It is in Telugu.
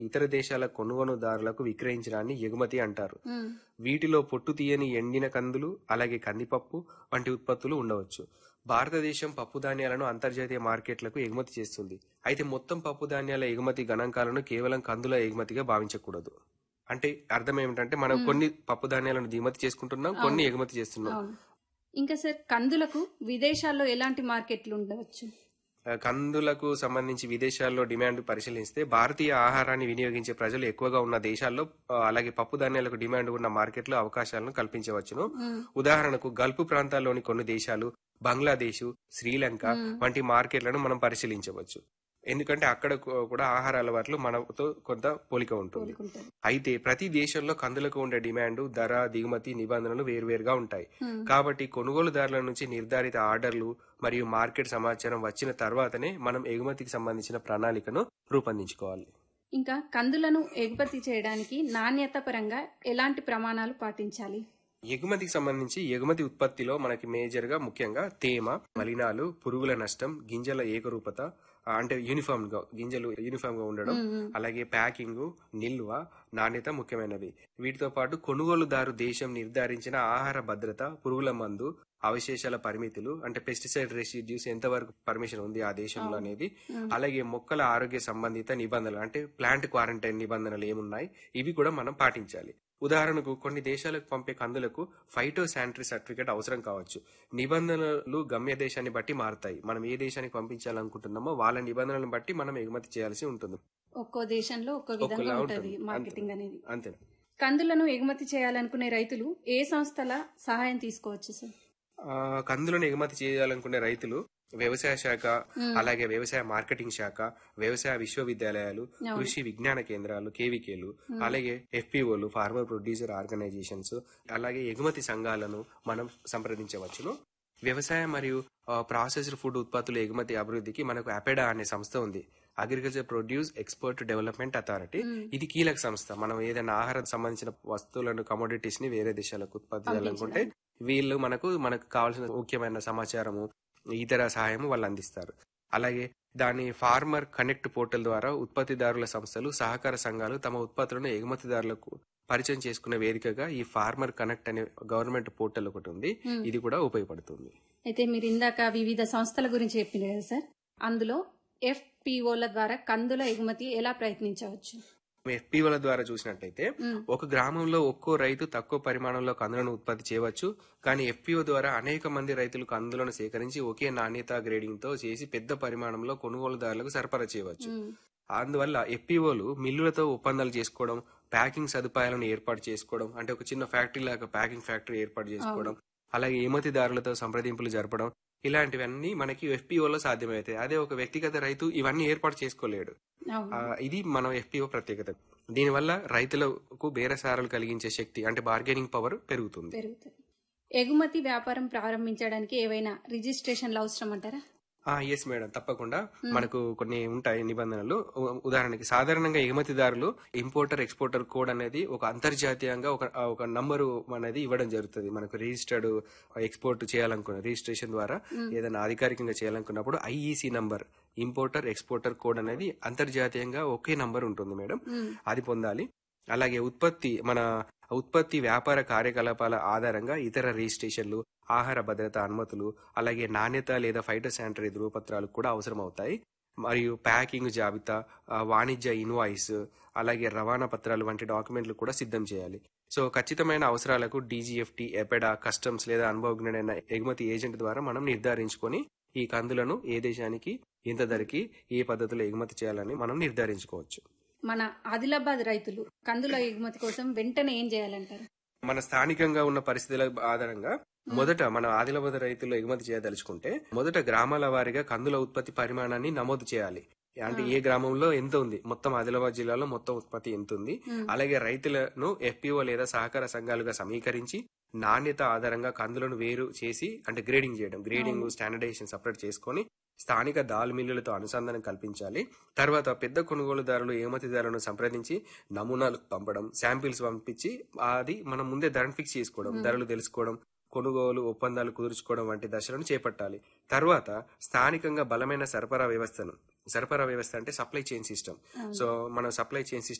ఇతర దేశాల కొనుగోలుదారులకు విక్రయించడాన్ని ఎగుమతి అంటారు ఉమ్, వీటిలో పొట్టు తీయని ఎండిన కందులు అలాగే కందిపప్పు వంటి ఉత్పత్తులు ఉండవచ్చు భారతదేశం పప్పు ధాన్యాలను అంతర్జాతీయ మార్కెట్లకు ఎగుమతి చేస్తుంది అయితే మొత్తం పప్పు ధాన్యాల ఎగుమతి గణాంకాలను కేవలం కందుల ఎగుమతిగా భావించకూడదు అంటే అర్థం ఏమిటంటే మనం కొన్ని పప్పు ధాన్యాలను దిగుమతి చేసుకుంటున్నాం కొన్ని ఎగుమతి చేస్తున్నాం అవును ఇంకా సార్ కందులకు విదేశాల్లో ఎలాంటి మార్కెట్లు ఉండవచ్చు ఆ, కందులకు సంబంధించి విదేశాల్లో డిమాండ్ పరిశీలిస్తే భారతీయ ఆహారాన్ని వినియోగించే ప్రజలు ఎక్కువగా ఉన్న దేశాల్లో ఆ, అలాగే పప్పు ధాన్యాలకు డిమాండ్ ఉన్న మార్కెట్లో అవకాశాలను కల్పించవచ్చును ఉదాహరణకు గల్ఫ్ ప్రాంతాల్లోని కొన్ని దేశాలు బంగ్లాదేశ్ శ్రీలంక వంటి మార్కెట్లను మనం పరిశీలించవచ్చు ఎందుకంటే అక్కడ కూ- కూడా ఆహార అలవాట్లు మనతో కొంత పోలిక ఉంటుంది కోరుకుంటారు అయితే ప్రతి దేశంలో కందులకు ఉండే డిమాండ్ ధర దిగుమతి నిబంధనలు వేరువేరుగా ఉంటాయి కాబట్టి కొనుగోలుదారుల నుంచి నిర్ధారిత ఆర్డర్లు మరియు మార్కెట్ సమాచారం వచ్చిన తర్వాతనే మనం ఎగుమతికి సంబంధించిన ప్రణాళికను రూపొందించుకోవాలి ఇంకా కందులను ఎగుమతి చేయడానికి నాణ్యత పరంగా ఎలాంటి ప్రమాణాలు పాటించాలి ఎగుమతికి సంబంధించి ఎగుమతి ఉత్పత్తిలో మనకి మేజర్ గా ముఖ్యంగా తేమ మలినాలు పురుగుల నష్టం గింజల ఏకరూపత ఆ, అంటే యూనిఫామ్ గా గింజలు యూనిఫామ్ గా ఉండడం అలాగే ప్యాకింగ్ నిల్వ నాణ్యత ముఖ్యమైనవి వీటితో పాటు కొనుగోలుదారు దేశం నిర్ధారించిన ఆహార భద్రత పురుగుల మందు అవశేషాల పరిమితులు అంటే పెస్టిసైడ్ రెసిడ్యూస్ ఎంతవరకు పర్మిషన్ ఉంది ఆ దేశంలో అనేది అలాగే మొక్కల ఆరోగ్య సంబంధిత నిబంధనలు అంటే ప్లాంట్ క్వారంటైన్ నిబంధనలు ఏమున్నాయి ఇవి కూడా మనం పాటించాలి ఉదాహరణకు కొన్ని దేశాలకు పంపే కందులకు ఫైటో శానిటరీ సర్టిఫికేట్ అవసరం కావచ్చు నిబంధనలు గమ్య దేశాన్ని బట్టి మారుతాయి మనం ఏ దేశానికి పంపించాలనుకుంటున్నామో వాళ్ళ నిబంధనలను బట్టి మనం ఎగుమతి చేయాల్సి ఉంటుంది ఒక్కో దేశంలో ఒక్కో విధంగా ఒక్కోలా ఉంటది ఉంటుంది. మార్కెటింగ్ అనేది అంతే కందులను ఎగుమతి చేయాలనుకునే రైతులు ఏ సంస్థల సహాయం తీసుకోవచ్చు సార్ ఆ, కందులను ఎగుమతి చేయాలనుకునే రైతులు వ్యవసాయ శాఖ అలాగే వ్యవసాయ మార్కెటింగ్ శాఖ వ్యవసాయ విశ్వవిద్యాలయాలు కృషి విజ్ఞాన కేంద్రాలు కేవీకేలు అలాగే ఎఫ్పిఓలు ఫార్మర్ ప్రొడ్యూసర్ ఆర్గనైజేషన్స్ అలాగే ఎగుమతి సంఘాలను మనం సంప్రదించవచ్చును వ్యవసాయ మరియు ప్రాసెస్డ్ ఫుడ్ ఉత్పత్తుల ఎగుమతి అభివృద్ధికి మనకు అపెడా అనే సంస్థ ఉంది agriculture produce export development authority ఇది కీలక సంస్థ మనం ఏదైనా ఆహారం సంబంధించిన వస్తువులను కమోడిటీస్ ని వేరే దేశాలకు ఉత్పత్తి చేయాలనుకుంటే వీళ్ళు మనకు మనకు కావాల్సిన ముఖ్యమైన సమాచారము ఇతర సహాయము వాళ్ళు అందిస్తారు అలాగే దాని ఫార్మర్ కనెక్ట్ పోర్టల్ ద్వారా ఉత్పత్తిదారుల సంస్థలు సహకార సంఘాలు తమ ఉత్పత్తులను ఎగుమతిదారులకు పరిచయం చేసుకునే వేదికగా ఈ ఫార్మర్ కనెక్ట్ అనే గవర్నమెంట్ పోర్టల్ ఒకటి ఉంది ఇది కూడా ఉపయోగపడుతుంది అయితే మీరు ఇందాక వివిధ సంస్థల గురించి చెప్పింది కదా సార్ అందులో ఎఫ్పిఓల ద్వారా కందుల ఎగుమతి ఎలా ప్రయత్నించవచ్చు ఎఫ్పిఓల ద్వారా చూసినట్టయితే ఒక గ్రామంలో ఒక్కో రైతు తక్కువ పరిమాణంలో కందులను ఉత్పత్తి చేయవచ్చు కానీ ఎఫ్పిఓ ద్వారా అనేక మంది రైతులు కందులను సేకరించి ఒకే నాణ్యత గ్రేడింగ్ తో చేసి పెద్ద పరిమాణంలో కొనుగోలుదారులకు సరఫరా చేయవచ్చు అందువల్ల ఎఫ్పిఓలు మిల్లులతో ఒప్పందాలు చేసుకోవడం ప్యాకింగ్ సదుపాయాలను ఏర్పాటు చేసుకోవడం అంటే ఒక చిన్న ఫ్యాక్టరీ లాగా ప్యాకింగ్ ఫ్యాక్టరీ ఏర్పాటు చేసుకోవడం అలాగే ఎగుమతిదారులతో సంప్రదింపులు జరపడం ఇలాంటివన్నీ మనకి ఎఫ్పిఓలో సాధ్యమవుతాయి అదే ఒక వ్యక్తిగత రైతు ఇవన్నీ ఏర్పాటు చేసుకోలేడు అవును ఆ, ఇది మన ఎఫ్పిఓ ప్రత్యేకత దీనివల్ల రైతులకు బేరసారాలు కలిగించే శక్తి అంటే బార్గెనింగ్ పవర్ పెరుగుతుంది పెరుగుతుంది ఎగుమతి వ్యాపారం ప్రారంభించడానికి ఏవైనా రిజిస్ట్రేషన్లు అవసరం అంటారా ఎస్ మేడం తప్పకుండా మనకు కొన్ని ఉంటాయి నిబంధనలు ఉ- ఉదాహరణకి సాధారణంగా ఎగుమతిదారులు ఇంపోర్టర్ ఎక్స్పోర్టర్ కోడ్ అనేది ఒక అంతర్జాతీయంగా ఒక ఆ, ఒక నంబరు అనేది ఇవ్వడం జరుగుతుంది మనకు రిజిస్టర్డ్ ఎక్స్పోర్ట్ చేయాలనుకున్న రిజిస్ట్రేషన్ ద్వారా ఏదైనా అధికారికంగా చేయాలనుకున్నప్పుడు IEC number importer exporter code అనేది అంతర్జాతీయంగా ఒకే నంబర్ ఉంటుంది మేడం అది పొందాలి అలాగే ఉత్పత్తి మన ఉత్పత్తి వ్యాపార కార్యకలాపాల ఆధారంగా ఇతర రిజిస్ట్రేషన్లు ఆహార భద్రత అనుమతులు అలాగే నాణ్యత లేదా ఫైటో శానిటరీ ధృవపత్రాలు కూడా అవసరమవుతాయి మరియు ప్యాకింగ్ జాబితా ఆ, వాణిజ్య ఇన్వాయిస్ అలాగే రవాణా పత్రాలు వంటి డాక్యుమెంట్లు కూడా సిద్ధం చేయాలి సో ఖచ్చితమైన అవసరాలకు డీజీఎఫ్టీ ఎపెడా కస్టమ్స్ లేదా అనుభవజ్ఞుడైన ఎగుమతి ఏజెంట్ ద్వారా మనం నిర్ధారించుకొని ఈ కందులను ఏ దేశానికి ఎంత ధరకి ఏ పద్ధతిలో ఎగుమతి చేయాలని మనం నిర్ధారించుకోవచ్చు మన ఆదిలాబాద్ రైతులు కందుల ఎగుమతి కోసం వెంటనే ఏం చేయాలంటారు మన స్థానికంగా ఉన్న పరిస్థితుల ఆధారంగా మొదట మన ఆదిలాబాద్ రైతులు ఎగుమతి చేయదలుచుకుంటే మొదట గ్రామాల వారీగా కందుల ఉత్పత్తి పరిమాణాన్ని నమోదు చేయాలి అంటే ఏ గ్రామంలో ఎంత ఉంది మొత్తం ఆదిలాబాద్ జిల్లాలో మొత్తం ఉత్పత్తి ఎంత ఉంది అలాగే రైతులను ఎఫ్పిఓ లేదా సహకార సంఘాలుగా సమీకరించి నాణ్యత ఆధారంగా కందులను వేరు చేసి అంటే గ్రేడింగ్ చేయడం గ్రేడింగ్ స్టాండర్డైజేషన్ సపరేట్ చేసుకొని స్థానిక దాల్ మిల్లులతో అనుసంధానం కల్పించాలి తర్వాత పెద్ద కొనుగోలుదారులు ఎగుమతిదారులను సంప్రదించి నమూనాలు పంపడం శాంపిల్స్ పంపించి అది మనం ముందే ధరను ఫిక్స్ చేసుకోవడం ధరలు తెలుసుకోవడం కొనుగోలు ఒప్పందాలు కుదుర్చుకోవడం వంటి దశలను చేపట్టాలి తర్వాత స్థానికంగా బలమైన సరఫరా వ్యవస్థను సరఫరా వ్యవస్థ అంటే సప్లై చైన్ సిస్టమ్ సో మనం సప్లై చైన్ సిస్టమ్